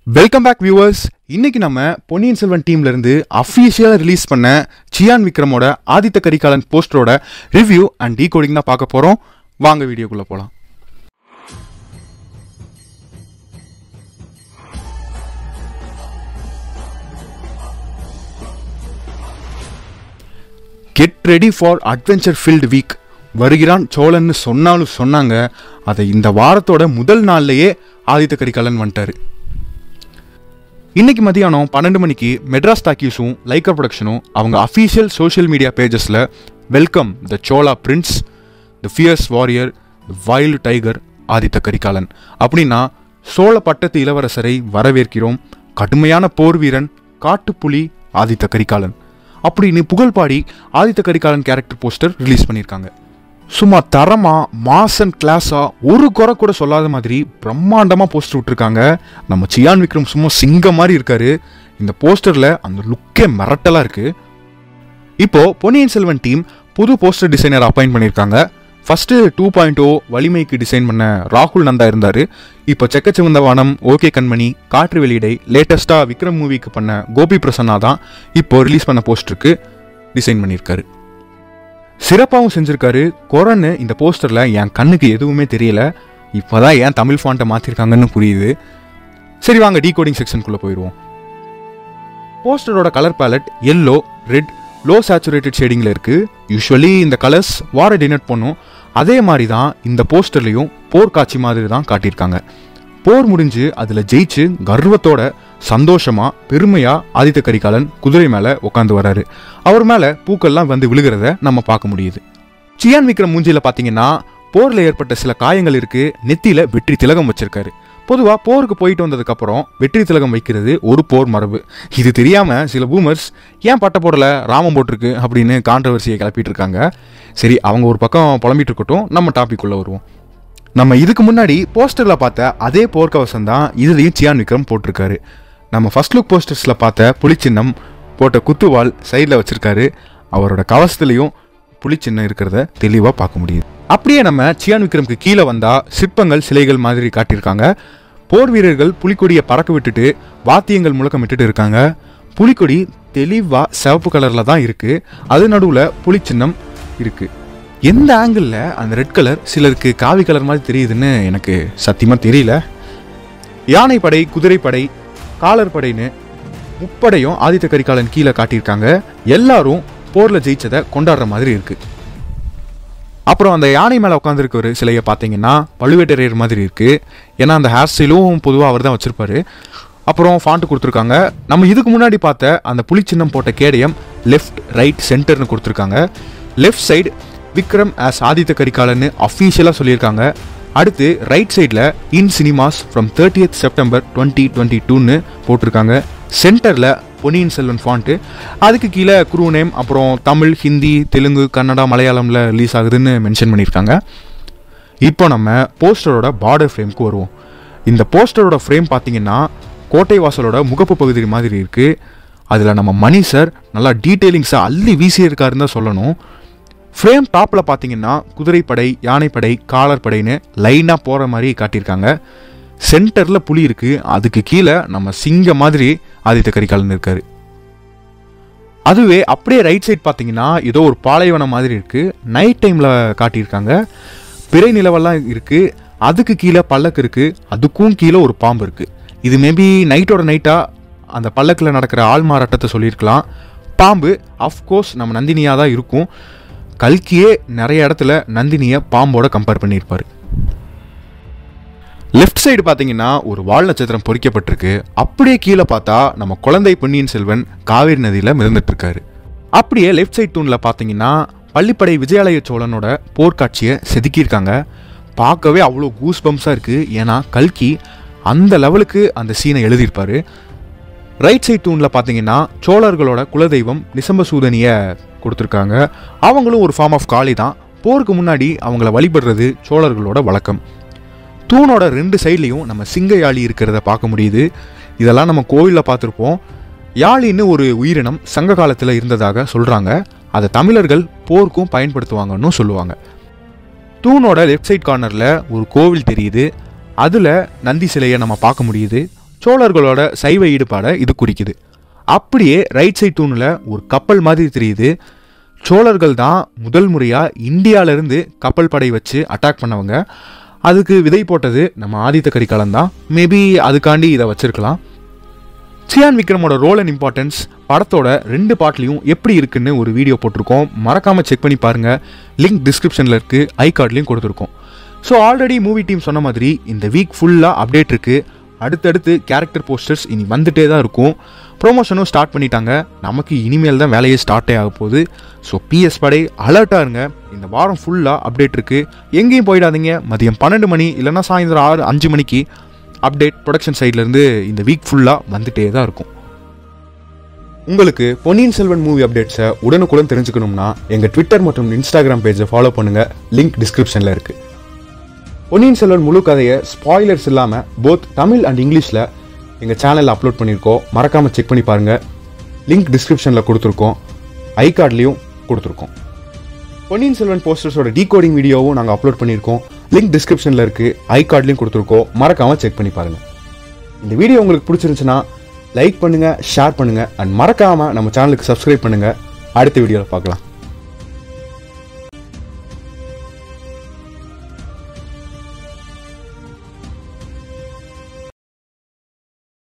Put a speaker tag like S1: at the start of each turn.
S1: welcome back viewers இன்னைக்கு நம்ம பொன்னியின் செல்வன் டீம்ல இருந்து அஃபீஷியலாக ரிலீஸ் பண்ண சியான் விக்ரமோட ஆதித்த கரிகாலன் போஸ்டரோட ரிவ்யூ அண்ட் டீகோடிங் தான் பார்க்க போறோம் வாங்க வீடியோக்குள்ள போலாம் get ready for adventure field week வருகிறான் சோழன்னு சொன்னாலும் சொன்னாங்க அதை இந்த வாரத்தோட முதல் நாள்லயே ஆதித்த கரிகாலன் வந்துட்டாரு இன்னைக்கு மதியானம் பன்னெண்டு மணிக்கு மெட்ராஸ் டாக்கீஸும் லைக்கர் ப்ரொடக்ஷனும் அவங்க அஃபீஷியல் சோஷியல் மீடியா பேஜஸில் welcome the Chola prince the fierce warrior the wild tiger Aditha Karikalan அப்படின்னா சோழ பட்டத்து இளவரசரை வரவேற்கிறோம் கடுமையான போர் வீரன் காட்டுப்புலி ஆதித்த கரிகாலன் அப்படின்னு புகழ்பாடி Aditha Karikalan character poster release பண்ணியிருக்காங்க சும்மா தரமா மாஸ் அண்ட் கிளாஸா ஒரு குறை கூட சொல்லாத மாதிரி பிரம்மாண்டமா போஸ்டர் விட்டுருக்காங்க நம்ம சியான் விக்ரம் சும்மா சிங்கம் மாதிரி இருக்காரு இந்த போஸ்டர்ல அந்த லுக்கே மிரட்டலா இருக்கு இப்போ பொன்னியின் செல்வன் டீம் புது போஸ்டர் டிசைனர் அப்பாயிண்ட் பண்ணியிருக்காங்க ஃபர்ஸ்ட் டூ பாயிண்ட் ஓ வலிமைக்கு டிசைன் பண்ண ராகுல் நந்தா இருந்தாரு இப்போ செக்கச்சிவந்த வானம் ஓகே கண்மணி காற்று வெளியிடை லேட்டஸ்டா விக்ரம் மூவிக்கு பண்ண கோபி பிரசன்னா தான் இப்போ ரிலீஸ் பண்ண போஸ்டருக்கு டிசைன் பண்ணியிருக்காரு சிறப்பாகவும் செஞ்சிருக்காரு குரன்னு இந்த போஸ்டர்ல என் கண்ணுக்கு எதுவுமே தெரியல இப்போதான் ஏன் தமிழ் ஃபாண்ட்டை மாத்திருக்காங்கன்னு புரியுது சரி வாங்க டீகோடிங் செக்ஷனுக்குள்ள போயிடுவோம் போஸ்டரோட colour palette yellow red low saturated ஷேடிங்கில் இருக்கு யூஸ்வலி இந்த கலர்ஸ் வார டினட் பண்ணும் அதே மாதிரி தான் இந்த போஸ்டர்லையும் போர் காட்சி மாதிரி தான் காட்டியிருக்காங்க போர் முடிஞ்சு அதில் ஜெயிச்சு கர்வத்தோட சந்தோஷமா பெருமையா ஆதித்த கரிகாலன் குதிரை மேலே உட்காந்து வராரு அவர் மேலே பூக்கள்லாம் வந்து விழுகிறத நம்ம பார்க்க முடியுது சியான் விக்ரம் மூஞ்சில பார்த்தீங்கன்னா போரில் ஏற்பட்ட சில காயங்கள் இருக்கு நெத்தியில வெற்றி திலகம் வச்சிருக்காரு பொதுவா போருக்கு போயிட்டு வந்ததுக்கு அப்புறம் வெற்றி திலகம் வைக்கிறது ஒரு போர் மரபு இது தெரியாம சில பூமர்ஸ் ஏன் பட்டை போடல ராமம் போட்டிருக்கு அப்படின்னு கான்ட்ரவர்சியை கிளப்பிட்டு இருக்காங்க சரி அவங்க ஒரு பக்கம் புலம்பிட்டு இருக்கட்டும் நம்ம டாபிக் உள்ள வருவோம் நம்ம இதுக்கு முன்னாடி போஸ்டர்ல பார்த்த அதே போர்க்கவசம் தான் இதுலயும் சியான் விக்ரம் போட்டிருக்காரு நம்ம ஃபர்ஸ்ட் லுக் போஸ்டர்ஸ்ல பார்த்த புலிச்சின்னம் போட்ட குத்துவால் சைடில் வச்சிருக்காரு அவரோட கவசத்துலையும் புலிச்சின்னம் இருக்கிறத தெளிவாக பார்க்க முடியுது அப்படியே நம்ம சியான் விக்ரம்க்கு கீழே வந்தா சிற்பங்கள் சிலைகள் மாதிரி காட்டியிருக்காங்க போர் வீரர்கள் புலிக்கொடியை பறக்க விட்டுட்டு வாத்தியங்கள் முழக்கமிட்டுட்டு இருக்காங்க புலிக்கொடி தெளிவா சிவப்பு கலர்ல தான் இருக்கு அது நடுவுல புலிச்சின்னம் இருக்கு எந்த ஆங்கிளில் அந்த ரெட் கலர் சிலருக்கு காவி கலர் மாதிரி தெரியுதுன்னு எனக்கு சத்தியமா தெரியல யானைப்படை குதிரைப்படை காலர் படைன்னு முப்படையும் ஆதித்த கரிகாலன் கீழே காட்டியிருக்காங்க எல்லாரும் போர்ல ஜெயிச்சதை கொண்டாடுற மாதிரி இருக்கு அப்புறம் அந்த யானை மேலே உட்காந்துருக்க ஒரு சிலையை பார்த்தீங்கன்னா பழுவேட்டரையர் மாதிரி இருக்கு ஏன்னா அந்த ஹேர் ஸ்டைலும் பொதுவாக அவர் தான் வச்சிருப்பாரு அப்புறம் ஃபாண்ட் கொடுத்துருக்காங்க நம்ம இதுக்கு முன்னாடி பார்த்த அந்த புலி சின்னம் போட்ட கேடயம் லெஃப்ட் ரைட் சென்டர்னு கொடுத்துருக்காங்க left side Vikram as Aditha கரிகாலன்னு அஃபீஷியலாக சொல்லியிருக்காங்க அடுத்து ரைட் சைடில் in cinemas from thirtieth September twenty twenty டூன்னு போட்டிருக்காங்க சென்டரில் பொன்னியின் செல்வன் ஃபாண்ட்டு அதுக்கு கீழே குரூ நேம் அப்புறம் தமிழ் ஹிந்தி தெலுங்கு கன்னடா மலையாளமில் ரிலீஸ் ஆகுதுன்னு மென்ஷன் பண்ணியிருக்காங்க இப்போ நம்ம போஸ்டரோட பார்டர் ஃப்ரேம்க்கு வருவோம் இந்த போஸ்டரோட ஃப்ரேம் பார்த்தீங்கன்னா கோட்டை வாசலோட முகப்பு பகுதி மாதிரி இருக்குது அதில் நம்ம மணி சார் நல்லா டீட்டெயிலிங்ஸை அள்ளி வீசியிருக்காருன்னு தான் சொல்லணும் ஃப்ரேம் டாப்பில் பார்த்தீங்கன்னா குதிரைப்படை யானைப்படை காலர் படைன்னு லைனாக போகிற மாதிரி காட்டியிருக்காங்க சென்டரில் புலி இருக்கு அதுக்கு கீழே நம்ம சிங்க மாதிரி ஆதித்த கரிகாலன் இருக்காரு அதுவே அப்படியே ரைட் சைடு பார்த்தீங்கன்னா ஏதோ ஒரு பாலைவனம் மாதிரி இருக்கு நைட் டைமில் காட்டியிருக்காங்க பிறை நிலவெல்லாம் இருக்கு அதுக்கு கீழே பல்லக்கு இருக்கு அதுக்கும் கீழே ஒரு பாம்பு இருக்கு இது மேபி நைட்டோட நைட்டாக அந்த பல்லக்கில் நடக்கிற ஆள்மாறாட்டத்தை சொல்லியிருக்கலாம் பாம்பு அஃப்கோர்ஸ் நம்ம நந்தினியாக தான் இருக்கும் கல்கியே நிறைய இடத்துல நந்தினியை பாம்போட கம்பேர் பண்ணியிருப்பாரு லெஃப்ட் சைடு பார்த்தீங்கன்னா ஒரு வால் நட்சத்திரம் பொறிக்கப்பட்டிருக்கு அப்படியே கீழே பார்த்தா நம்ம குழந்தை பொன்னியின் செல்வன் காவேரி நதியில் மிதந்துட்டு இருக்காரு அப்படியே லெஃப்ட் சைடு தூணில் பார்த்தீங்கன்னா பள்ளிப்படை விஜயாலய சோழனோட போர்க்காட்சியை செதுக்கியிருக்காங்க பார்க்கவே அவ்வளோ கூஸ் பம்ஸாக இருக்குது ஏன்னா கல்கி அந்த லெவலுக்கு அந்த சீனை எழுதியிருப்பாரு ரைட் சைட் தூணில் பார்த்தீங்கன்னா சோழர்களோட குலதெய்வம் நிசம்பசூதனியை கொடுத்துருக்காங்க அவங்களும் ஒரு ஃபார்ம் ஆஃப் காளி தான் போருக்கு முன்னாடி அவங்கள வழிபடுறது சோழர்களோட வழக்கம் தூணோட ரெண்டு சைட்லேயும் நம்ம சிங்க யாழி இருக்கிறத பார்க்க முடியுது இதெல்லாம் நம்ம கோவிலில் பார்த்துருப்போம் யாழின்னு ஒரு உயிரினம் சங்க காலத்தில் இருந்ததாக சொல்கிறாங்க அதை தமிழர்கள் போருக்கும் பயன்படுத்துவாங்கன்னு சொல்லுவாங்க தூணோட லெஃப்ட் சைட் கார்னரில் ஒரு கோவில் தெரியுது அதில் நந்தி சிலையை நம்ம பார்க்க முடியுது சோழர்களோட சைவ ஈடுபாடை இது குறிக்குது அப்படியே ரைட் சைட் தூணில் ஒரு கப்பல் மாதிரி தெரியுது சோழர்கள் தான் முதல் முறையாக இந்தியாவிலேருந்து கப்பல் படை வச்சு அட்டாக் பண்ணவங்க அதுக்கு விதை போட்டது நம்ம ஆதித்த கரிகாலன் தான் மேபி அதுக்காண்டி இதை வச்சிருக்கலாம் சியான் விக்ரமோட ரோல் அண்ட் இம்பார்ட்டன்ஸ் படத்தோட ரெண்டு பாட்லையும் எப்படி இருக்குன்னு ஒரு வீடியோ போட்டிருக்கோம் மறக்காம செக் பண்ணி பாருங்க லிங்க் டிஸ்கிரிப்ஷனில் இருக்கு ஐ கார்ட்லையும் கொடுத்துருக்கோம் ஸோ ஆல்ரெடி மூவி டீம் சொன்ன மாதிரி இந்த வீக் ஃபுல்லாக அப்டேட் இருக்கு அடுத்தடுத்து கேரக்டர் போஸ்டர்ஸ் இனி வந்துட்டே தான் இருக்கும் ப்ரொமோஷனும் ஸ்டார்ட் பண்ணிட்டாங்க நமக்கு இனிமேல் தான் வேலையே ஸ்டார்ட்டே ஆக போகுது ஸோ பிஎஸ் படை அலர்ட்டாக இருங்க இந்த வாரம் ஃபுல்லாக அப்டேட் இருக்கு எங்கேயும் போயிடாதீங்க மதியம் பன்னெண்டு மணி இல்லைன்னா சாயந்தரம் ஆறு அஞ்சு மணிக்கு அப்டேட் ப்ரொடக்ஷன் சைட்லேருந்து இந்த வீக் ஃபுல்லாக வந்துட்டே தான் இருக்கும் உங்களுக்கு பொன்னியின் செல்வன் மூவி அப்டேட்ஸை உடனுக்குடன் தெரிஞ்சுக்கணும்னா எங்கள் ட்விட்டர் மற்றும் இன்ஸ்டாகிராம் பேஜை ஃபாலோ பண்ணுங்கள் லிங்க் டிஸ்கிரிப்ஷனில் இருக்குது பொன்னியின் செல்வன் முழு கதையை ஸ்பாய்லர்ஸ் இல்லாமல் போத் தமிழ் அண்ட் இங்கிலீஷில் எங்கள் சேனலில் அப்லோட் பண்ணியிருக்கோம் மறக்காமல் செக் பண்ணி பாருங்கள் லிங்க் டிஸ்கிரிப்ஷனில் கொடுத்துருக்கோம் ஐ கார்ட்லேயும் கொடுத்துருக்கோம் பொன்னியின் செல்வன் போஸ்டர்ஸோட டீகோடிங் வீடியோவும் நாங்கள் அப்லோட் பண்ணியிருக்கோம் லிங்க் டிஸ்கிரிப்ஷனில் இருக்குது ஐ கார்ட்லையும் கொடுத்துருக்கோம் மறக்காமல் செக் பண்ணி பாருங்கள் இந்த வீடியோ உங்களுக்கு பிடிச்சிருந்துச்சுன்னா லைக் பண்ணுங்கள் ஷேர் பண்ணுங்கள் அண்ட் மறக்காமல் நம்ம சேனலுக்கு சப்ஸ்கிரைப் பண்ணுங்கள் அடுத்த வீடியோவில் பார்க்கலாம்